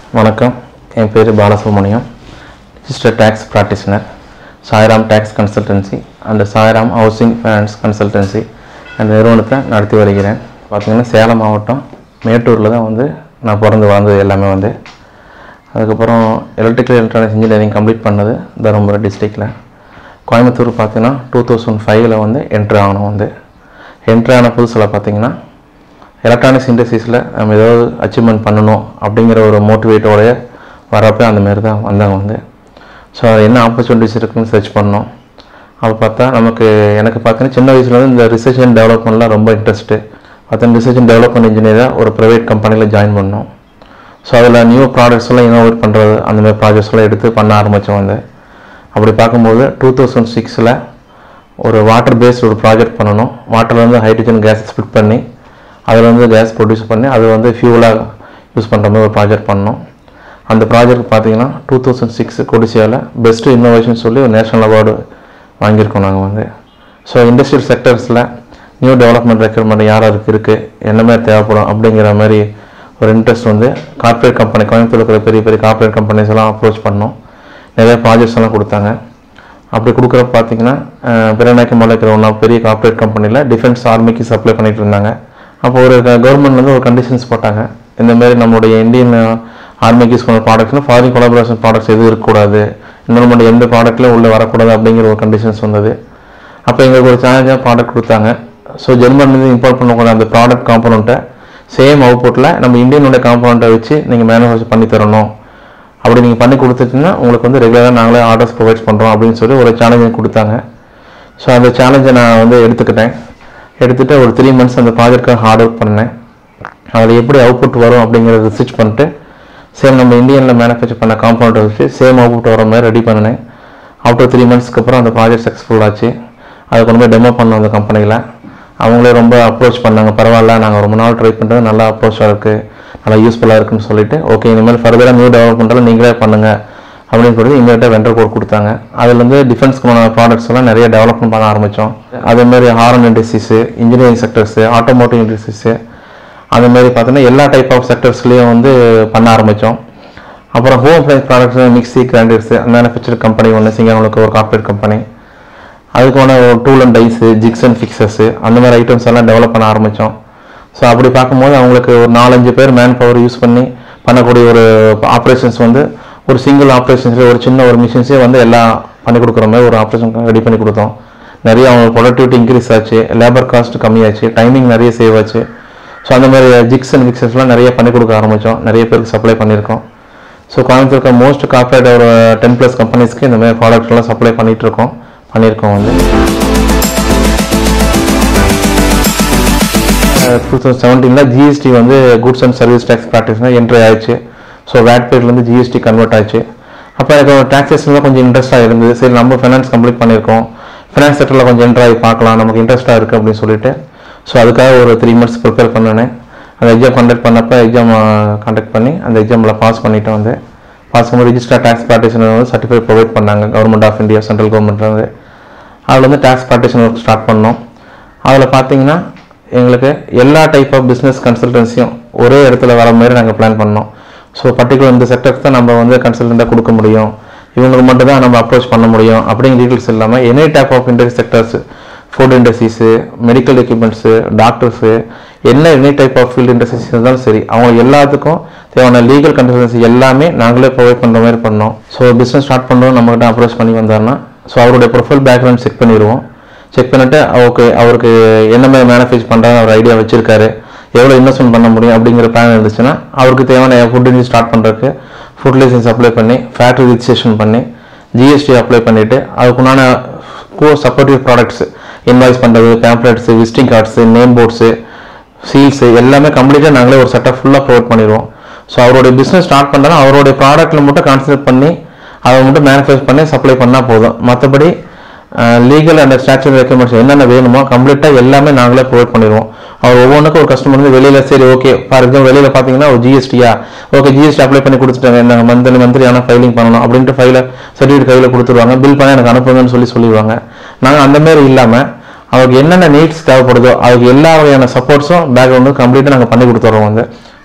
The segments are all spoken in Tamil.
வணக்கம் என் பேர் Balasubramaniam register tax practitioner Sairam tax consultancy and Sairam housing finance consultancy அந்த நிறுவனத்தை நடத்தி வருகிறேன் பார்த்தீங்கன்னா சேலம் மாவட்டம் மேட்டூரில் தான் வந்து நான் பிறந்து வளர்ந்தது எல்லாமே வந்து அதுக்கப்புறம் எலக்ட்ரிக்கல் எலக்ட்ரானிக்ஸ் இன்ஜினியரிங் கம்ப்ளீட் பண்ணது தருமபுரி டிஸ்ட்ரிக்டில் கோயம்புத்தூர் பார்த்தீங்கன்னா டூ தௌசண்ட் ஃபைவ்ல வந்து என்ட்ரு ஆகணும் வந்து என்ட்ரு ஆன புதுசில் பார்த்தீங்கன்னா எலக்ட்ரானிக்ஸ் இண்டஸ்ட்ரீஸில் நம்ம ஏதாவது அச்சீவ்மெண்ட் பண்ணணும் அப்படிங்கிற ஒரு மோட்டிவேட்டோடய வரப்போ அந்த மாதிரி தான் வந்தாங்க வந்து ஸோ அது என்ன ஆப்பர்ச்சுனிட்டிஸ் இருக்குன்னு சர்ச் பண்ணோம் அப்போ பார்த்தா நமக்கு எனக்கு பார்த்தீங்கன்னா சின்ன வயசுலேருந்து இந்த ரிசர்ச் அண்ட் டெவலப்மெண்ட்லாம் ரொம்ப இன்ட்ரெஸ்ட்டு பார்த்தா ரிசர்ச் அண்ட் டெவலப்மெண்ட் இன்ஜினியராக ஒரு ப்ரைவேட் கம்பெனியில் ஜாயின் பண்ணோம் ஸோ அதில் நியூ ப்ராடக்ட்ஸ் எல்லாம் இனோவேட் பண்ணுறது அந்த மாதிரி ப்ராஜெக்ட்ஸ் எல்லாம் எடுத்து பண்ண ஆரம்பித்தோம் வந்து அப்படி பார்க்கும்போது டூ தௌசண்ட் சிக்ஸில் ஒரு வாட்டர் பேஸ்ட் ஒரு ப்ராஜெக்ட் பண்ணணும் வாட்டர்லேருந்து ஹைட்ரஜன் கேஸ் ஸ்பிட் பண்ணி அதில் வந்து கேஸ் ப்ரொடியூஸ் பண்ணி அது வந்து ஃபியூலாக யூஸ் பண்ணுற மாதிரி ஒரு ப்ராஜெக்ட் பண்ணோம் அந்த ப்ராஜெக்ட் பார்த்தீங்கன்னா டூ தௌசண்ட் சிக்ஸ் கொடிசியாவில் பெஸ்ட்டு இன்னோவேஷன் சொல்லி ஒரு நேஷனல் அவார்டு வாங்கியிருக்கோம் நாங்கள் வந்து ஸோ இண்டஸ்ட்ரியல் செக்டர்ஸில் நியூ டெவலப்மெண்ட் ரெக்யர்மெண்ட் யார் யாருக்கு இருக்குது என்ன மாதிரி தேவைப்படும் அப்படிங்கிற மாதிரி ஒரு இன்ட்ரெஸ்ட் வந்து கார்ப்பரேட் கம்பெனி கோயம்புத்தூர் இருக்கிற பெரிய பெரிய கார்ப்பரேட் கம்பெனிஸ் எல்லாம் அப்ரோச் பண்ணோம் நிறைய ப்ராஜெக்ட்ஸ் எல்லாம் கொடுத்தாங்க அப்படி கொடுக்குறப்ப பார்த்தீங்கன்னா பிறநாய்க்கு மலை இருக்கிற ஒன்றா பெரிய கார்ப்பரேட் கம்பெனியில் டிஃபென்ஸ் ஆர்மிக்கு சப்ளை பண்ணிட்டு இருந்தாங்க அப்போ ஒரு கவர்மெண்ட்லேருந்து ஒரு கண்டிஷன்ஸ் போட்டாங்க இந்த மாதிரி நம்மளுடைய இந்தியன் ஆர்மிக்கு யூஸ் பண்ண ப்ராடக்ட்ஸ்னு ஃபாரின் கொலாபரேஷன் ப்ராடக்ட்ஸ் எதுவும் இருக்கக்கூடாது இன்னொரு எந்த ப்ராடக்ட்லையும் உள்ளே வரக்கூடாது அப்படிங்கிற ஒரு கண்டிஷன்ஸ் வந்தது அப்போ எங்களுக்கு ஒரு சேலஞ்சாக ப்ராடக்ட் கொடுத்தாங்க ஸோ ஜெர்மன்லேருந்து இம்போர்ட் பண்ணக்கூடிய அந்த ப்ராடக்ட் காம்பனண்ட்டை சேம் அவுட்புட்டில் நம்ம இந்தியனுடைய காம்பனண்ட்டை வச்சு நீங்கள் மேனுஃபேக்சர் பண்ணி தரணும் அப்படி நீங்கள் பண்ணி கொடுத்துட்டீங்கன்னா உங்களுக்கு வந்து ரெகுலராக நாங்களே ஆர்டர்ஸ் ப்ரொவைட் பண்ணுறோம் அப்படின்னு சொல்லி ஒரு சேலஞ்சை கொடுத்தாங்க ஸோ அந்த சேலஞ்சை நான் வந்து எடுத்துக்கிட்டேன் எடுத்துகிட்டு ஒரு த்ரீ மந்த்ஸ் அந்த ப்ராஜெக்ட்காக ஹார்ட் ஒர்க் பண்ணேன் அதில் எப்படி அவுட்புட் வரும் அப்படிங்கிறத ரிசர்ச் பண்ணிட்டு சேம் நம்ம இந்தியனில் மேனுஃபேக்சர் பண்ண காம்பவுண்டை வச்சு சேம் அவுட்புட் வர மாதிரி ரெடி பண்ணினேன் ஆஃப்டர் த்ரீ மந்த்ஸ்க்கு அப்புறம் அந்த ப்ராஜெக்ட் சக்ஸஸ்ஃபுல் ஆச்சு அதை கொண்டு போய் டெமோ பண்ணோம் அந்த கம்பெனியில் அவங்களே ரொம்ப அப்ரோச் பண்ணாங்க பரவாயில்ல நாங்கள் ரொம்ப நாள் ட்ரை பண்ணுறது நல்லா அப்ரோச்சாக இருக்குது நல்லா யூஸ்ஃபுல்லாக இருக்குன்னு சொல்லிட்டு ஓகே இனிமேல் ஃபர்தராக நியூ டெவலப்மெண்ட்டெல்லாம் நீங்களே பண்ணுங்கள் அப்படின்னு சொல்லி இமீடியட்டாக வெண்டர் கோட் கொடுத்தாங்க அதுலேருந்து டிஃபென்ஸ்க்கான ப்ராடக்ட்ஸ் எல்லாம் நிறைய டெவலப்மெண்ட் பண்ண ஆரம்பித்தோம் அதேமாதிரி horn industries engineering sectors automotive industries அந்த மாதிரி பார்த்தீங்கன்னா எல்லா டைப் ஆஃப் செக்டர்ஸ்லேயும் வந்து பண்ண ஆரம்பித்தோம் அப்புறம் home appliance products mixie grinders manufacture company ஒன்று சிங்கனூருக்கு ஒரு கார்ப்பரேட் கம்பெனி அதுக்கான tool and dies jigs and fixes அந்த மாதிரி ஐட்டம்ஸ் எல்லாம் டெவலப் பண்ண ஆரம்பித்தோம் ஸோ அப்படி பார்க்கும்போது அவங்களுக்கு ஒரு நாலஞ்சு பேர் மேன் பவர் யூஸ் பண்ணி பண்ணக்கூடிய ஒரு ஆப்ரேஷன்ஸ் வந்து ஒரு சிங்கிள் ஆப்ரேஷன்ஸில் ஒரு சின்ன ஒரு மிஷின்ஸே வந்து எல்லாம் பண்ணி கொடுக்குற மாதிரி ஒரு ஆப்ரேஷன் ரெடி பண்ணி கொடுத்தோம் நிறைய அவங்க ப்ரொடக்டிவிட்டி இன்க்ரீஸ் ஆச்சு லேபர் காஸ்ட் கம்மியாச்சு டைமிங் நிறைய சேவ் ஆச்சு ஸோ அந்த மாதிரி ஜிக்ஸ் அண்ட் மிக்சர்ஸ்லாம் நிறைய பண்ணி கொடுக்க ஆரம்பித்தோம் நிறைய பேருக்கு சப்ளை பண்ணியிருக்கோம் ஸோ கோயம்புத்தூர் இருக்க மோஸ்ட் கார்பரேட் ஒரு டென் ப்ளஸ் கம்பெனிஸ்க்கு இந்த மாதிரி ப்ராடக்ட்ஸ்லாம் சப்ளை பண்ணிட்டு இருக்கோம் பண்ணியிருக்கோம் வந்து டூ தௌசண்ட் செவன்டீனில் ஜிஎஸ்டி வந்து குட்ஸ் அண்ட் சர்வீஸ் டேக்ஸ் ப்ராக்டிஸ்னால் என்ட்ரி ஆயிடுச்சு ஸோ வேட் பேட்லேருந்து ஜிஎஸ்டி கன்வெர்ட் ஆச்சு அப்போ எனக்கு டேக்ஸேஷனில் கொஞ்சம் இன்ட்ரெஸ்ட்டாக இருந்தது சரி நம்ம ஃபைனான்ஸ் கம்ப்ளீட் பண்ணியிருக்கோம் ஃபினான்ஸ் செக்டரில் கொஞ்சம் என்ட்ரு ஆகி பார்க்கலாம் நமக்கு இன்ட்ரெஸ்ட்டாக இருக்குது அப்படின்னு சொல்லிட்டு ஸோ அதுக்காக ஒரு த்ரீ மந்த்ஸ் ப்ரிப்பேர் பண்ணினேன் அந்த எக்ஸாம் கண்டக்ட் பண்ணப்போ எக்ஸாம் கண்டக்ட் பண்ணி அந்த எக்ஸாமில் பாஸ் பண்ணிட்டு வந்து பாஸ் பண்ணி ரிஜிஸ்டர் டேக்ஸ் ப்ராக்டிஷனர் வந்து சர்டிஃபிகேட் ப்ரொவைட் பண்ணாங்க கவர்மெண்ட் ஆஃப் இந்தியா சென்ட்ரல் கவர்மெண்ட்லேருந்து அதில் வந்து டேக்ஸ் ப்ராக்டிஷன் ஒர்க் ஸ்டார்ட் பண்ணோம் அதில் பார்த்தீங்கன்னா எங்களுக்கு எல்லா டைப் ஆஃப் பிஸ்னஸ் கன்சல்டன்சியும் ஒரே இடத்துல வர மாதிரி நாங்கள் பிளான் பண்ணோம் ஸோ பர்டிகுலர் இந்த செக்டர்ஸ் தான் நம்ம வந்து கன்சல்டண்ட்டாக கொடுக்க முடியும் இவங்களுக்கு மட்டும் தான் நம்ம அப்ரோச் பண்ண முடியும் அப்படிங்கிற டீட்டெயில்ஸ் இல்லாமல் any type of industry sectors food industries medical equipments doctors என்ன any type of field industries இருந்தாலும் சரி அவங்க எல்லாத்துக்கும் தேவையான லீகல் கன்சல்டன்சி எல்லாமே நாங்களே ப்ரொவைட் பண்ணுற மாதிரி பண்ணோம் ஸோ பிஸ்னஸ் ஸ்டார்ட் பண்ணுறோம் நம்மகிட்ட அப்ரோச் பண்ணி வந்தாருன்னா ஸோ அவருடைய ப்ரொஃபைல் பேக்ரவுண்ட் செக் பண்ணிடுவோம் செக் பண்ணிவிட்டு ஓகே அவருக்கு என்ன மாதிரி மேனுஃபேக்சர் பண்ணுறாங்க அவர் ஐடியா வச்சிருக்காரு எவ்வளோ இன்வெஸ்ட்மெண்ட் பண்ண முடியும் அப்படிங்கிற பிளான் இருந்துச்சுன்னா அவருக்கு தேவையான ஃபுட் இண்டஸ்ட்ரி ஸ்டார்ட் பண்ணுறதுக்கு ஃபுட் லைசன்ஸ் அப்ளை பண்ணி ஃபேக்ட்ரி ரிஜிஸ்ட்ரேஷன் பண்ணி ஜிஎஸ்டி அப்ளை பண்ணிவிட்டு அதுக்குண்டான கோ சப்போர்ட்டிவ் ப்ராடக்ட்ஸ் இன்வாய்ஸ் பண்ணுறது pamphlets visiting cards name boards seals எல்லாமே கம்ப்ளீட்டாக நாங்களே ஒரு செட்டப் ஃபுல்லாக ப்ரொவைட் பண்ணிடுவோம் ஸோ அவருடைய பிஸ்னஸ் ஸ்டார்ட் பண்ணுறா அவருடைய ப்ராடக்ட்டில் மட்டும் கான்சன்ட்ரேட் பண்ணி அதை மட்டும் மேனுஃபேக்சர் பண்ணி சப்ளை பண்ணால் போதும் மற்றபடி லீகல் அண்ட் ஸ்டாச்சுரி ரெக்கமெண்ட்ஸ் என்னென்ன வேணுமோ கம்ப்ளீட்டாக எல்லாமே நாங்களே ப்ரொவைட் பண்ணிடுவோம் அவர் ஒவ்வொன்றுக்கும் ஒரு கஸ்டமர் வந்து வெளியில் சரி ஓகே ஃபார் எக்ஸாம்பிள் வெளியில் பார்த்தீங்கன்னா ஒரு ஜிஎஸ்டியா ஓகே ஜிஎஸ்டி அப்ளை பண்ணி கொடுத்துட்டாங்க நாங்கள் மந்த்லி மந்த்லி ஆனால் ஃபைலிங் பண்ணணும் அப்படின்ட்டு ஃபைலை சர்டிஃபிகேட் கையில் கொடுத்துருவாங்க பில் பண்ண எனக்கு அனுப்புங்கன்னு சொல்லி சொல்லிடுவாங்க நாங்கள் அந்த மாதிரி இல்லாமல் அவருக்கு என்னென்ன நீட்ஸ் தேவைப்படுதோ அதுக்கு எல்லா வகையான சப்போர்ட்ஸும் பேக்ரவுண்டும் கம்ப்ளீட்டாக நாங்கள் பண்ணி கொடுத்துட்றோம் வந்து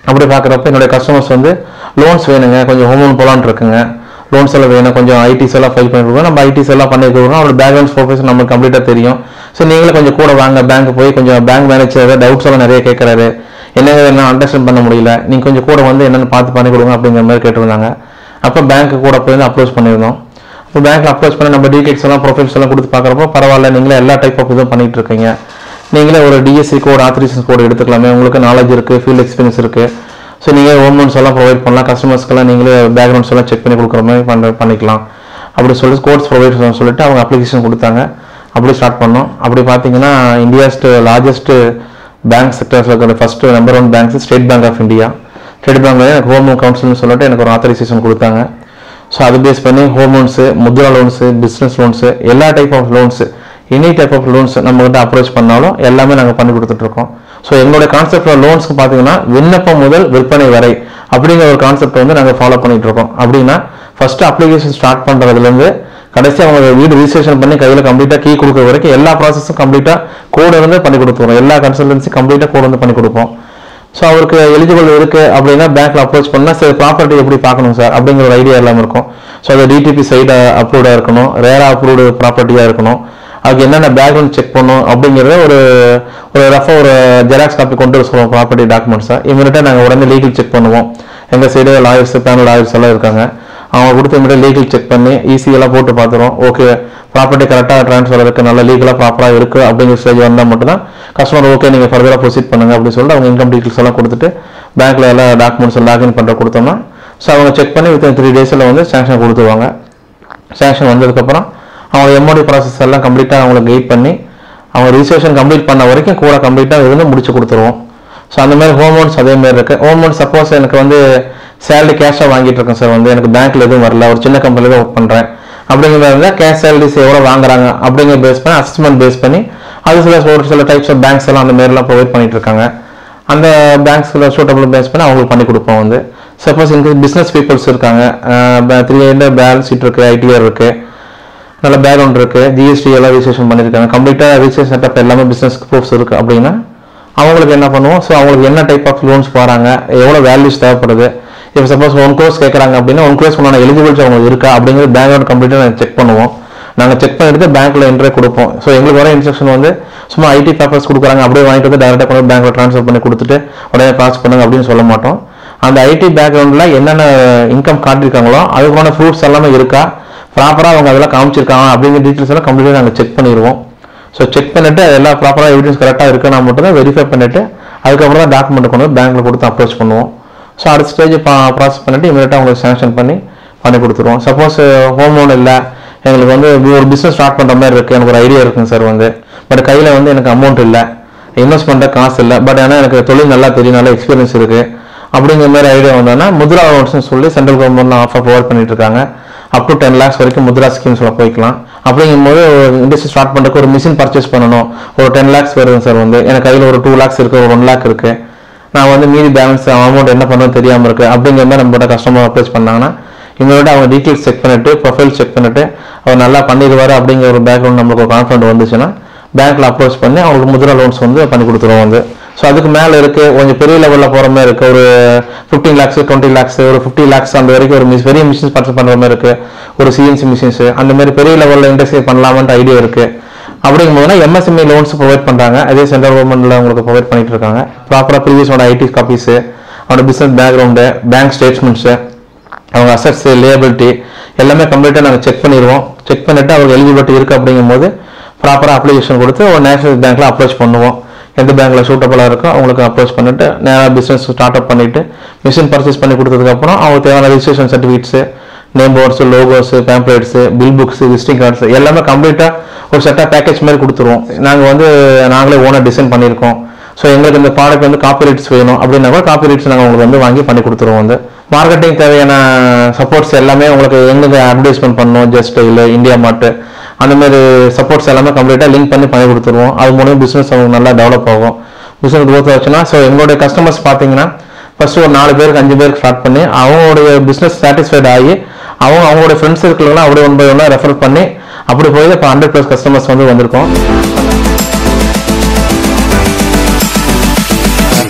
அப்படி பார்க்குறப்ப என்னுடைய கஸ்டமர்ஸ் வந்து லோன்ஸ் வேணுங்க கொஞ்சம் ஹோம் லோன் போலான்னு இருக்குங்க லோன்ஸ் எல்லாம் வேணும் கொஞ்சம் ஐடிஸ் எல்லாம் ஃபைல் பண்ணிருக்கோம் நம்ம ஐடிஸ் எல்லாம் பண்ணி கொடுக்குறோம் அவரோட பேக்ரவுண்ட் ப்ரொஃபஷன் நமக்கு கம்ப்ளீட்டாக தெரியும் ஸோ நீங்களே கொஞ்சம் கூட வாங்க பேங்க் போய் கொஞ்சம் பேங்க் மேனேஜர் டவுட்ஸ் எல்லாம் நிறைய கேட்குறாரு என்னங்க என்ன அண்டர்ஸ்டாண்ட் பண்ண முடியல நீங்கள் கொஞ்சம் கூட வந்து என்னென்னு பார்த்து பண்ணி கொடுங்க அப்படிங்கிற மாதிரி கேட்டிருந்தாங்க அப்போ பேங்க்கு கூட போய் வந்து அப்ரோச் பண்ணியிருந்தோம் இப்போ பேங்க்ல அப்ரோச் பண்ணி நம்ம டீடைல்ஸ் எல்லாம் ப்ரொஃபைல்ஸ் எல்லாம் கொடுத்து பார்க்குறப்போ பரவாயில்ல நீங்களே எல்லா டைப் ஆஃப் இதுவும் பண்ணிட்டு இருக்கீங்க நீங்களே ஒரு டிஎஸ்சி கோட் ஆத்தரைசேஷன் கோட் எடுத்துக்கலாமே உங்களுக்கு நாலேஜ் இருக்கு ஃபீல்ட் எக்ஸ்பீரியன்ஸ் இருக்கு ஸோ நீங்கள் ஹோம் லோன்ஸ் எல்லாம் ப்ரொவைட் பண்ணலாம் கஸ்டமர்ஸ்க்கெல்லாம் நீங்களே பேக்ரவுண்ட்ஸ் எல்லாம் செக் பண்ணி கொடுக்குற மாதிரி பண்ண பண்ணிக்கலாம் அப்படி சொல்லி கோர்ஸ் ப்ரொவைட் சொல்லிட்டு அவங்க அப்ளிகேஷன் கொடுத்தாங்க அப்படி ஸ்டார்ட் பண்ணோம் அப்படி பார்த்தீங்கன்னா இந்தியாஸ் லார்ஜஸ்ட் பேங்க் செக்டர்ஸில் இருக்கிற first number one banks State Bank of India State பேங்க்ல எனக்கு ஹோம் லோன் கவுன்சில்னு சொல்லிட்டு எனக்கு ஒரு ஆத்தரைசேஷன் கொடுத்தாங்க ஸோ அது பேஸ் பண்ணி home loans Mudra loans business loans எல்லா type of loans any type of loans நம்மகிட்ட அப்ரோச் பண்ணாலும் எல்லாமே நாங்கள் பண்ணி கொடுத்துட்ருக்கோம் ஸோ எங்களுடைய கான்செப்ட் லோன்ஸ்க்கு பார்த்தீங்கன்னா விண்ணப்பம் முதல் விற்பனை வரை அப்படிங்கிற ஒரு கான்செப்ட் வந்து நாங்கள் ஃபாலோ பண்ணிட்டு இருக்கோம் அப்படின்னா ஃபர்ஸ்ட் அப்ளிகேஷன் ஸ்டார்ட் பண்ணுறதுலேருந்து கடைசி அவங்க வீடு ரிஜிஸ்ட்ரேஷன் பண்ணி கையில் கம்ப்ளீட்டாக கீ கொடுக்குற வரைக்கும் எல்லா ப்ராசஸும் கம்ப்ளீட்டாக கூட இருந்து பண்ணி கொடுத்துருவோம் எல்லா கன்சல்டன்சி கம்ப்ளீட்டாக கூட இருந்து பண்ணி கொடுப்போம் ஸோ அவருக்கு எலிஜிபிள் இருக்கு அப்படின்னா பேங்க்ல அப்ரோச் பண்ணா சரி ப்ராப்பர்ட்டி எப்படி பார்க்கணும் சார் அப்படிங்கிற ஒரு ஐடியா எல்லாமே இருக்கும் ஸோ அது டிடிபி சைடு அப்ரூவ்டா இருக்கணும் ரேரா அப்ரூவ்டு ப்ராப்பர்ட்டியா இருக்கணும் அதுக்கு என்னென்ன பேக்ரவுண்ட் செக் பண்ணும் அப்படிங்கிறத ஒரு ஒரு ரஃபாக ஒரு ஜெராக்ஸ் காப்பி கொண்டு வர சொல்லுவோம் ப்ராப்பர்ட்டி டாக்குமெண்ட்ஸை இமீடியட்டாக நாங்கள் உடனே லீகல் செக் பண்ணுவோம் எங்கள் சைடு லாயர்ஸ் பேனல் லாயர்ஸ் எல்லாம் இருக்காங்க அவங்க கொடுத்து இமீடியட் லீகல் செக் பண்ணி ஈஸி எல்லாம் போட்டு பார்த்துருவோம் ஓகே ப்ராப்பர்ட்டி கரெக்டாக ட்ரான்ஸ்ஃபர் இருக்கு நல்ல லீகலாக ப்ராப்பராக இருக்கு அப்படிங்கிற ஸ்டேஜ் வந்தால் மட்டும்தான் கஸ்டமர் ஓகே நீங்கள் ஃபர்தராக ப்ரொசீட் பண்ணுங்க அப்படின்னு சொல்லிட்டு அவங்க இன்கம் டீட்டெயில்ஸ் எல்லாம் கொடுத்துட்டு பேங்க்ல எல்லா டாக்குமெண்ட்ஸ் லாகின் பண்ணுற கொடுத்தோம்னா ஸோ அவங்க செக் பண்ணி வித்தின் த்ரீ டேஸில் வந்து சேங்ஷன் கொடுத்துருவாங்க சேங்ஷன் வந்ததுக்கப்புறம் அவங்க எம்ஓடி ப்ராசஸ் எல்லாம் கம்ப்ளீட்டாக அவங்களுக்கு கைட் பண்ணி அவங்க ரிஜிஸ்ட்ரேஷன் கம்ப்ளீட் பண்ண வரைக்கும் கூட கம்ப்ளீட்டாக இருந்து முடிச்சு கொடுத்துருவோம் ஸோ அந்த மாதிரி ஹோம் லோன்ஸ் அதே மாதிரி இருக்கு ஹோம் லோன் சப்போஸ் எனக்கு வந்து சேலரி கேஷாக வாங்கிட்டு இருக்கேன் சார் வந்து எனக்கு பேங்க்ல எதுவும் வரல ஒரு சின்ன கம்பெனியில் தான் ஒர்க் பண்ணுறேன் அப்படிங்கிறத கேஷ் சேலரிஸ் எவ்வளோ வாங்குறாங்க அப்படிங்கிற பேஸ் பண்ணி அசஸ்மெண்ட் பேஸ் பண்ணி அது சில ஒரு சில டைப்ஸ் ஆஃப் பேங்க்ஸ் எல்லாம் அந்த மாதிரிலாம் ப்ரொவைட் பண்ணிட்டு இருக்காங்க அந்த பேங்க்ஸில் சூட்டபிள் பேஸ் பண்ணி அவங்களுக்கு பண்ணி கொடுப்போம் வந்து சப்போஸ் இன்கேஸ் பிஸ்னஸ் பீப்புள்ஸ் இருக்காங்க த்ரீ இயர் பேலன்ஸ் ஷீட் இருக்கு ஐடிஆர் இருக்கு நல்ல பேக்ரவுண்ட் இருக்கு ஜிஎஸ்டி எல்லாம் ரிஜிஸ்ட்ரேஷன் பண்ணியிருக்காங்க கம்ப்ளீட்டாக ரிஜிஸ்ட்ரேஷன் செட்டப் எல்லாமே பிஸ்னஸ் ப்ரூஃப்ஸ் இருக்கு அப்படின்னா அவங்களுக்கு என்ன பண்ணுவோம் ஸோ அவங்களுக்கு என்ன டைப் ஆஃப் லோன்ஸ் போகிறாங்க எவ்வளோ வேல்யூஸ் தேவைப்படுது இப்போ சப்போஸ் ஒன் கோர்ஸ் கேட்குறாங்க அப்படின்னா ஒன் கோர்ஸ் உண்டான எலிஜிபிலிட்டி அவங்களுக்கு இருக்கா அப்படிங்கிறது பேக்ரவுண்ட் கம்ப்ளீட்டாக நாங்கள் செக் பண்ணுவோம் நாங்கள் செக் பண்ணிட்டு பேங்க்ல என்ட்ரே கொடுப்போம் ஸோ எங்களுக்கு வர இன்ஸ்ட்ரக்ஷன் வந்து சும்மா ஐடி பேப்பர்ஸ் கொடுக்குறாங்க அப்படியே வாங்கிட்டு வந்து டேரெக்டாக கொண்டு பேங்க்ல ட்ரான்ஸ்ஃபர் பண்ணி கொடுத்துட்டு உடனே ப்ராசஸ் பண்ணுங்க அப்படின்னு சொல்ல மாட்டோம் அந்த ஐடி பேக்ரவுண்டில் என்னென்ன இன்கம் காட்டியிருக்காங்களோ அதுக்கான ப்ரூஃப்ஸ் எல்லாமே இருக்கா ப்ராப்பராக அவங்க அதெல்லாம் காமிச்சிருக்காங்க அப்படிங்கிற டீட்டெயில்ஸ் எல்லாம் கம்ப்ளீட்டாக நாங்கள் செக் பண்ணிடுவோம் ஸோ செக் பண்ணிட்டு எல்லா ப்ராப்பராக எவிடன்ஸ் கரெக்டாக இருக்குன்னா மட்டும் தான் வெரிஃபை பண்ணிட்டு அதுக்கப்புறம் தான் டாக்குமெண்ட் கொண்டு வந்து பேங்க்ல கொடுத்து அப்ரோச் பண்ணுவோம் ஸோ அடுத்த ஸ்டேஜ் ப்ராசஸ் பண்ணிட்டு இமீடியட்டாக உங்களுக்கு சேங்ஷன் பண்ணி பண்ணி கொடுத்துருவோம் சப்போஸ் ஹோம் லோன் இல்லை எங்களுக்கு வந்து ஒரு பிஸ்னஸ் ஸ்டார்ட் பண்ணுற மாதிரி இருக்குது எனக்கு ஒரு ஐடியா இருக்குங்க சார் வந்து பட் கையில் வந்து எனக்கு அமௌண்ட் இல்லை இன்வெஸ்ட் பண்ணுற காசு இல்லை பட் ஆனால் எனக்கு தொழில் நல்லா தெரியும் நல்ல எக்ஸ்பீரியன்ஸ் இருக்குது அப்படிங்கிற மாதிரி ஐடியா வந்தோன்னா முத்ரா லோன்ஸ்னு சொல்லி சென்ட்ரல் கவர்மெண்ட்ல ஆஃபர் ப்ரொவைட் பண்ணிட்டு இருக்காங்க அப் டு டென் லேக்ஸ் வரைக்கும் முத்ரா ஸ்கீம்ஸ்ல போய்க்கலாம் அப்படிங்கும்போது இண்டஸ்ட்ரி ஸ்டார்ட் பண்ணுறதுக்கு ஒரு மிஷின் பர்ச்சேஸ் பண்ணணும் ஒரு டென் லேக்ஸ் வருது சார் வந்து எனக்கு கையில் ஒரு டூ லேக்ஸ் இருக்கு ஒரு ஒன் லேக் இருக்கு நான் வந்து மீதி பேலன்ஸ் அமௌண்ட் என்ன பண்ணணும் தெரியாமல் இருக்கு அப்படிங்கிற மாதிரி நம்மளோட கஸ்டமர் அப்ரோச் பண்ணாங்கன்னா இவங்களோட அவங்க டீட்டெயில்ஸ் செக் பண்ணிட்டு ப்ரொஃபைல் செக் பண்ணிட்டு அவர் நல்லா பண்ணிடுவாரு அப்படிங்கிற ஒரு பேக்ரவுண்ட் நம்மளுக்கு ஒரு கான்ஃபிடன்ட் வந்துச்சுன்னா பேங்க்ல அப்ரோச் பண்ணி அவங்களுக்கு முத்ரா லோன்ஸ் வந்து பண்ணி கொடுத்துருவோம் வந்து ஸோ அதுக்கு மேலே இருக்கு கொஞ்சம் பெரிய லெவலில் போகிற மாதிரி இருக்கு ஒரு ஃபிஃப்டீன் லேக்ஸ் டுவெண்ட்டி லேக்ஸ் ஒரு ஃபிஃப்டி லேக்ஸ் அந்த வரைக்கும் ஒரு மிஸ் பெரிய மிஷின்ஸ் பர்ச்சேஸ் பண்ணுற மாதிரி இருக்கு ஒரு சிஎன்சி மிஷின்ஸ் அந்த மாதிரி பெரிய லெவலில் இண்டஸ்ட்ரி பண்ணலாமான்ற ஐடியா இருக்கு அப்படிங்கும்போதுனா எம்எஸ்எம்இ லோன்ஸ் ப்ரொவைட் பண்றாங்க அதே சென்ட்ரல் கவர்மெண்ட்ல உங்களுக்கு ப்ரொவைட் பண்ணிட்டு இருக்காங்க ப்ராப்பரா ப்ரீவியஸோட ஐடி காப்பீஸ் அவனோட பிசினஸ் பேக்ரவுண்டு பேங்க் ஸ்டேட்மெண்ட்ஸ் அவங்க அசட்ஸ் லேபிலிட்டி எல்லாமே கம்ப்ளீட்டாக நாங்கள் செக் பண்ணிடுவோம் செக் பண்ணிட்டு அவங்க எலிஜிபிலிட்டி இருக்கு அப்படிங்கும்போது ப்ராப்பராக அப்ளிகேஷன் கொடுத்து ஒரு நேஷனல் பேங்க்ல அப்ரோச் பண்ணுவோம் எந்த பேங்க்ல சூட்டபுளாக இருக்கோ அவங்களுக்கு அப்ரோச் பண்ணிட்டு நேராக பிஸ்னஸ் ஸ்டார்ட் அப் பண்ணிட்டு மிஷின் பர்ச்சேஸ் பண்ணி கொடுத்ததுக்கப்புறம் அவங்களுக்கு தேவையான registration certificates name boards logos pamphlets bill books visiting cards எல்லாமே கம்ப்ளீட்டாக ஒரு செட்டாக பேக்கேஜ் மாதிரி கொடுத்துருவோம் நாங்கள் வந்து நாங்களே ஓனர் டிசைன் பண்ணியிருக்கோம் ஸோ எங்களுக்கு இந்த ப்ராடக்ட் வந்து காப்பி ரைட்ஸ் வேணும் அப்படின்னா கூட காப்பி ரைட்ஸ் நாங்கள் உங்களுக்கு வந்து வாங்கி பண்ணி கொடுத்துருவோம் வந்து மார்க்கெட்டிங் தேவையான சப்போர்ட்ஸ் எல்லாமே உங்களுக்கு எங்கெங்க அட்வர்டைஸ்மெண்ட் பண்ணணும் ஜஸ்ட் இல்லை இந்தியா மார்ட் அந்த மாதிரி சப்போர்ட்ஸ் எல்லாமே கம்ப்ளீட்டாக லிங்க் பண்ணி பண்ணி கொடுத்துருவோம் அது மூலம் பிஸ்னஸ் அவங்க நல்லா டெவலப் ஆகும் பிஸ்னஸ் growth ஆச்சுன்னா ஸோ எங்களுடைய கஸ்டமர்ஸ் பார்த்தீங்கன்னா ஃபர்ஸ்ட் ஒரு நாலு பேருக்கு அஞ்சு பேருக்கு ஸ்டார்ட் பண்ணி அவங்களுடைய பிஸ்னஸ் சாட்டிஸ்ஃபைட் ஆகி அவங்க அவங்களுடைய ஃப்ரெண்ட்ஸ் சர்க்கிள்லாம் அப்படியே ஒன் பை ஒன்னாக ரெஃபர் பண்ணி அப்படி போய் இப்போ ஹண்ட்ரட் ப்ளஸ் கஸ்டமர்ஸ் வந்து வந்திருக்கோம்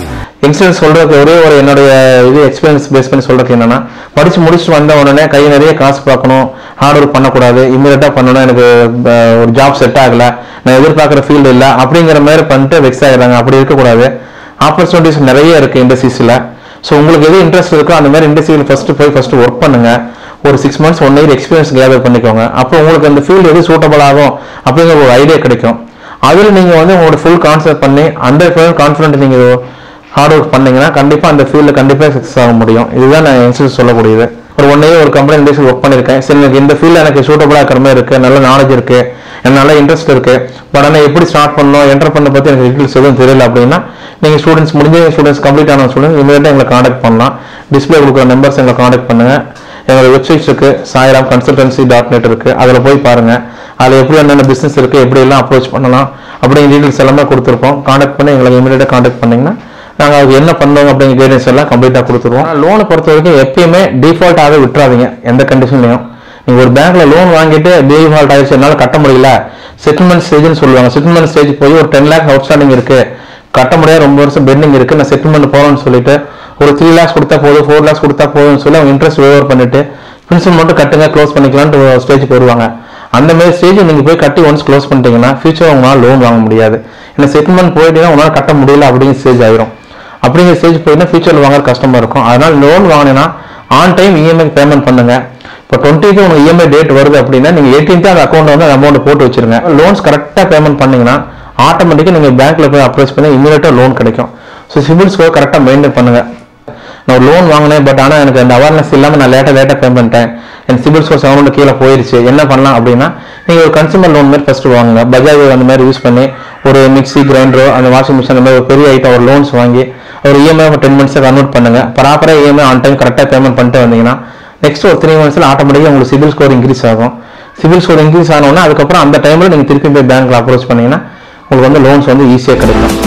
யங்ஸ்டர்ஸ் சொல்றதுக்கு ஒரே ஒரு என்னுடைய இது எக்ஸ்பீரியன்ஸ் பேஸ் பண்ணி சொல்றதுக்கு என்னன்னா படிச்சு முடிச்சுட்டு வந்த உடனே கை நிறைய காசு பார்க்கணும் ஹார்ட் ஒர்க் பண்ணக்கூடாது இமீடியட்டா பண்ணணும் எனக்கு அஹ், ஒரு ஜாப் செட் ஆகல நான் எதிர்பார்க்குற ஃபீல்டு இல்லை அப்படிங்கிற மாதிரி பண்ணிட்டு வெக்ஸ் ஆகிடுறாங்க அப்படி இருக்கக்கூடாது ஆப்பர்ச்சுனிட்டிஸ் நிறைய இருக்கு இண்டஸ்ட்ரீஸில் ஸோ உங்களுக்கு எது இன்ட்ரெஸ்ட் இருக்கோ அந்த மாதிரி இண்டஸ்ட்ரியில் ஃபர்ஸ்ட் போய் ஃபர்ஸ்ட் ஒர்க் பண்ணுங்க ஒரு six months one year experience gather பண்ணிக்கோங்க அப்போ உங்களுக்கு அந்த ஃபீல்டு எது சூட்டபிள் ஆகும் அப்படிங்கிற ஒரு ஐடியா கிடைக்கும் அதில் நீங்கள் வந்து உங்களோட ஃபுல் கான்செப்ட் பண்ணி அந்த கான்ஃபிடென்ட் நீங்கள் ஹார்ட் ஒர்க் பண்ணீங்கன்னா கண்டிப்பாக அந்த ஃபீல்டில் கண்டிப்பாக சக்ஸஸ் ஆக முடியும் இதுதான் நான் இன்ஸ்டியூட் சொல்லக்கூடியது ஒரு ஒன் இயர் ஒரு கம்பெனி இண்டஸ்ட்ரி ஒர்க் பண்ணியிருக்கேன் சரி எனக்கு இந்த ஃபீல்டில் எனக்கு சூட்டபுளாக இருக்கிற மாதிரி இருக்குது நல்ல நாலேஜ் இருக்குது எனக்கு நல்ல இன்ட்ரெஸ்ட் இருக்குது பட் ஆனால் எப்படி ஸ்டார்ட் பண்ணணும் என்டர் பண்ண பற்றி எனக்கு டீட்டெயில்ஸ் எதுவும் தெரியல அப்படின்னா நீங்கள் ஸ்டூடெண்ட்ஸ் முடிஞ்ச ஸ்டூடெண்ட்ஸ் கம்ப்ளீட் ஆன ஸ்டூடெண்ட்ஸ் இமீடியட்டாக எங்களை காண்டாக்ட் பண்ணலாம் டிஸ்பிளே கொடுக்குற நம்பர்ஸ் எங்களை காண்டாக்ட் பண்ணுங்கள் எங்களோட வெப்சைட்ஸ் இருக்கு சாய்ராம் கன்சல்டன்சி டாட் நெட் இருக்கு அதில் போய் பாருங்க அதில் எப்படி என்னென்ன பிசினஸ் இருக்கு எப்படி எல்லாம் அப்ரோச் பண்ணலாம் அப்படிங்கிற டீடைல்ஸ் எல்லாமே கொடுத்துருப்போம் காண்டாக்ட் பண்ணி எங்களை இமீடியட்டாக காண்டாக்ட் பண்ணீங்கன்னா நாங்கள் அது என்ன பண்ணுவோம் அப்படிங்கிற கைடன்ஸ் எல்லாம் கம்ப்ளீட்டாக கொடுத்துருவோம் லோனை பொறுத்த வரைக்கும் எப்பயுமே டிஃபால்ட்டாகவே விட்டுறாதீங்க எந்த கண்டிஷன்லையும் நீங்கள் ஒரு பேங்க்ல லோன் வாங்கிட்டு டிஃபால்ட் ஆயிடுச்சு என்னால் கட்ட முடியல செட்டில்மெண்ட் ஸ்டேஜ்னு சொல்லுவாங்க செட்டில்மெண்ட் ஸ்டேஜ் போய் ஒரு டென் லேக்ஸ் அவுட்ஸ்டாண்டிங் இருக்கு கட்ட முடியாது ரொம்ப வருஷம் பெண்டிங் இருக்கு நான் செட்டில்மெண்ட் போறேன்னு சொல்லிட்டு ஒரு த்ரீ லேக்ஸ் கொடுத்தா போதும் ஃபோர் லேக்ஸ் கொடுத்தா போதும்னு சொல்லி அவங்க இன்ட்ரெஸ்ட் வேவர் பண்ணிட்டு பிரின்சிபல் மட்டும் கட்டுங்க க்ளோஸ் பண்ணிக்கலான்ட்டு ஸ்டேஜுக்கு வருவாங்க அந்த மாதிரி ஸ்டேஜ் நீங்க போய் கட்டி ஒன்ஸ் க்ளோஸ் பண்ணிட்டீங்கன்னா ஃபியூச்சர் உங்களால் லோன் வாங்க முடியாது ஏன்னா செட்டில்மெண்ட் போயிட்டீங்கன்னா உங்களால் கட்ட முடியல அப்படிங்கிற ஸ்டேஜ் ஆயிரும் அப்படிங்கிற ஸ்டேஜ் போயிட்டா ஃபியூச்சரில் வாங்குற கஷ்டமா இருக்கும் அதனால லோன் வாங்கினீங்கன்னா ஆன் டைம் இஎம்ஐ பேமெண்ட் பண்ணுங்க இப்போ டுவெண்ட்டிக்கு உங்களுக்கு இஎம்ஐ டேட் வருது அப்படின்னா நீங்க எயிட்டீன்த் அந்த அக்கௌண்ட் வந்து அமௌண்ட் போட்டு வச்சிருங்க லோன்ஸ் கரெக்டாக பேமெண்ட் பண்ணீங்கன்னா ஆட்டோமேட்டிக்காக நீங்க பேங்க்ல போய் அப்ரோச் பண்ணி இமீடியட்டாக லோன் கிடைக்கும் ஸோ சிபில் ஸ்கோர் கரெக்டாக மெயின்டைன் பண்ணுங்க நான் ஒரு லோன் வாங்கினேன் பட் ஆனால் எனக்கு அந்த அவேர்னஸ் இல்லாமல் நான் லேட்டாக லேட்டாக பே பண்ணிட்டேன் என் சிபில் ஸ்கோர் செவன் கீழே போயிருச்சு என்ன பண்ணலாம் அப்படின்னா நீங்கள் ஒரு கன்சூமர் லோன் மாதிரி ஃபர்ஸ்ட் வாங்குங்க பஜாஜ் அந்த மாதிரி யூஸ் பண்ணி ஒரு மிக்ஸி கிரைண்டரோ அந்த வாஷிங் மிஷின் அந்த மாதிரி ஒரு பெரிய ஐட்டம் ஒரு லோன்ஸ் வாங்கி ஒரு இஎம்ஐ ஒரு டென் மந்த்ஸை கன்வெர்ட் பண்ணுங்க ப்ராப்பராக இஎம்ஐ ஆன் டைம் கரெக்டாக பேமெண்ட் பண்ணிட்டு வந்தீங்கன்னா நெக்ஸ்ட் ஒரு த்ரீ மந்த்ஸில் ஆட்டோமேட்டிக்காக உங்களுக்கு சிபில் ஸ்கோர் இன்க்ரீஸ் ஆகும் சிபில் ஸ்கோர் இன்க்ரீஸ் ஆனோன்னா அதுக்கப்புறம் அந்த டைமில் நீங்கள் திருப்பி போய் பேங்க்கில் அப்ரோச் பண்ணீங்கன்னா உங்களுக்கு வந்து லோன்ஸ் வந்து ஈஸியாக கிடைக்கும்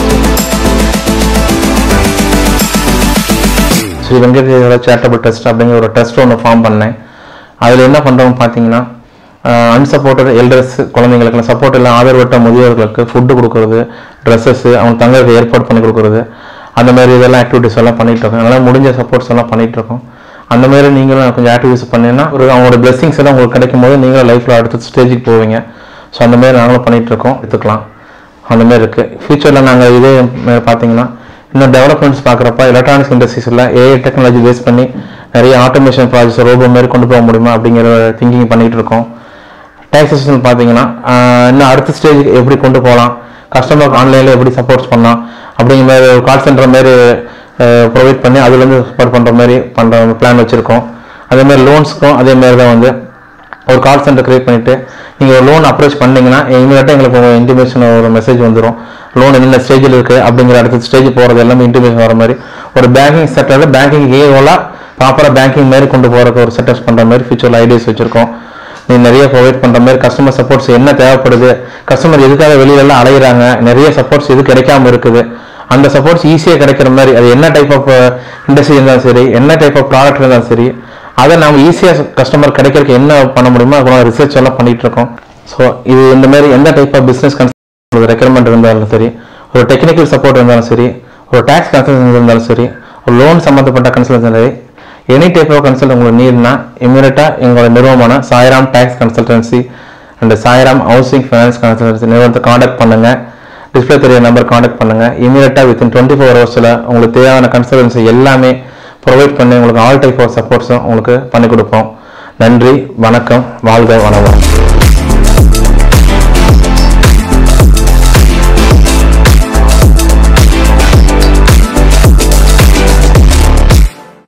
ஸ்ரீ வெங்கடேஸ்வர சேரிட்டபிள் ட்ரஸ்ட் அப்படிங்கிற ஒரு ட்ரஸ்ட் ஒன்று ஃபார்ம் பண்ணேன் அதில் என்ன பண்ணுறோம் பார்த்தீங்கன்னா அன்சப்போர்ட்டட் எல்டர்ஸ் குழந்தைங்களுக்கு சப்போர்ட் இல்லை ஆதரவற்ற முதியோர்களுக்கு ஃபுட்டு கொடுக்குறது ட்ரெஸ்ஸஸ் அவங்க தங்களுக்கு ஏற்பாடு பண்ணி கொடுக்குறது அந்த மாதிரி இதெல்லாம் ஆக்டிவிட்டிஸ் எல்லாம் பண்ணிட்டு இருக்கோம் அதெல்லாம் முடிஞ்ச சப்போர்ட்ஸ் எல்லாம் பண்ணிட்டு இருக்கோம் அந்த மாதிரி நீங்களும் கொஞ்சம் ஆக்டிவிட்டிஸ் பண்ணீங்கன்னா ஒரு அவங்களோட பிளெஸிங்ஸ் எல்லாம் உங்களுக்கு கிடைக்கும் போது நீங்களும் லைஃப்பில் அடுத்த ஸ்டேஜுக்கு போவீங்க ஸோ அந்த மாதிரி நாங்களும் பண்ணிட்டு இருக்கோம் எடுத்துக்கலாம் அந்த மாதிரி இருக்கு ஃபியூச்சரில் நாங்கள் இதே மாதிரி பார்த்தீங்கன்னா இன்னும் டெவலப்மெண்ட்ஸ் பார்க்குறப்ப எலக்ட்ரானிக்ஸ் இண்டஸ்ட்ரீஸில் ஏஐ டெக்னாலஜி பேஸ் பண்ணி நிறைய ஆட்டோமேஷன் ப்ராஜெக்ட்ஸ் ரோபோ மாதிரி கொண்டு போக முடியுமா அப்படிங்கிற திங்கிங் பண்ணிட்டு இருக்கோம் டாக்ஸேஷன் பார்த்தீங்கன்னா ஆஹ் இன்னும் அடுத்த ஸ்டேஜுக்கு எப்படி கொண்டு போகலாம் கஸ்டமருக்கு ஆன்லைனில் எப்படி சப்போர்ட்ஸ் பண்ணலாம் அப்படிங்கிற மாதிரி ஒரு கால் சென்டர் மாதிரி ப்ரொவைட் பண்ணி அதுலேருந்து சப்போர்ட் பண்ணுற மாதிரி பண்ணுற பிளான் வச்சுருக்கோம் அதே மாதிரி லோன்ஸ்க்கும் அதே மாதிரி தான் வந்து ஒரு கால் சென்டர் கிரியேட் பண்ணிட்டு நீங்கள் ஒரு லோன் அப்ரோச் பண்ணீங்கன்னா இமீடியட்டாக எங்களுக்கு ஒரு இன்டிமேஷன் ஒரு மெசேஜ் வந்துடும் லோன் என்னென்ன ஸ்டேஜில் இருக்குது அப்படிங்கிற அடுத்த ஸ்டேஜ் போகிறது எல்லாமே இன்டிமேஷன் வர மாதிரி ஒரு பேங்கிங் செக்டரில் பேங்கிங் ஏஓலாக ப்ராப்பராக பேங்கிங் மாதிரி கொண்டு போகிறதுக்கு ஒரு செட்டப்ஸ் பண்ணுற மாதிரி ஃபியூச்சரில் ஐடியாஸ் வச்சுருக்கோம் நீ நிறைய ப்ரொவைட் பண்ணுற மாதிரி கஸ்டமர் சப்போர்ட்ஸ் என்ன தேவைப்படுது கஸ்டமர் எதுக்காக வெளியிலலாம் அலையிறாங்க நிறைய சப்போர்ட்ஸ் எது கிடைக்காம இருக்குது அந்த சப்போர்ட்ஸ் ஈஸியாக கிடைக்கிற மாதிரி அது என்ன டைப் ஆஃப் இண்டஸ்ட்ரி இருந்தாலும் சரி என்ன டைப் ஆஃப் ப்ராடக்ட் இருந்தாலும் சரி அதை நம்ம ஈஸியாக கஸ்டமர் கிடைக்கிறதுக்கு என்ன பண்ண முடியுமோ அதுக்கு ரிசர்ச் எல்லாம் பண்ணிட்டு இருக்கோம் ஸோ இது இந்த மாதிரி எந்த டைப் ஆஃப் பிஸ்னஸ் ரெக்யர்மெண்ட் இருந்தாலும் சரி ஒரு டெக்னிக்கல் சப்போர்ட் இருந்தாலும் சரி ஒரு டேக்ஸ் கன்சல்டன்சி இருந்தாலும் சரி ஒரு லோன் சம்மந்தப்பட்ட கன்சல்டன்சி சரி எனி டைப் ஆஃப் கன்சல்ட் உங்களுக்கு நீட்னா இமீடியட்டாக எங்களோட நிறுவனமான Sairam tax consultancy and Sairam housing finance consultancy நிறுவனத்தை காண்டாக்ட் பண்ணுங்க டிஸ்பிளே தெரிய நம்பர் காண்டாக்ட் பண்ணுங்க இமீடியட்டாக வித்தின் டுவெண்ட்டி ஃபோர் ஹவர்ஸில் உங்களுக்கு தேவையான கன்சல்டன்சி எல்லாமே ப்ரொவைட் பண்ணி உங்களுக்கு ஆல் டைப் ஆஃப் சப்போர்ட்ஸும் உங்களுக்கு பண்ணி கொடுப்போம் நன்றி வணக்கம் வாழ்க வணக்கம்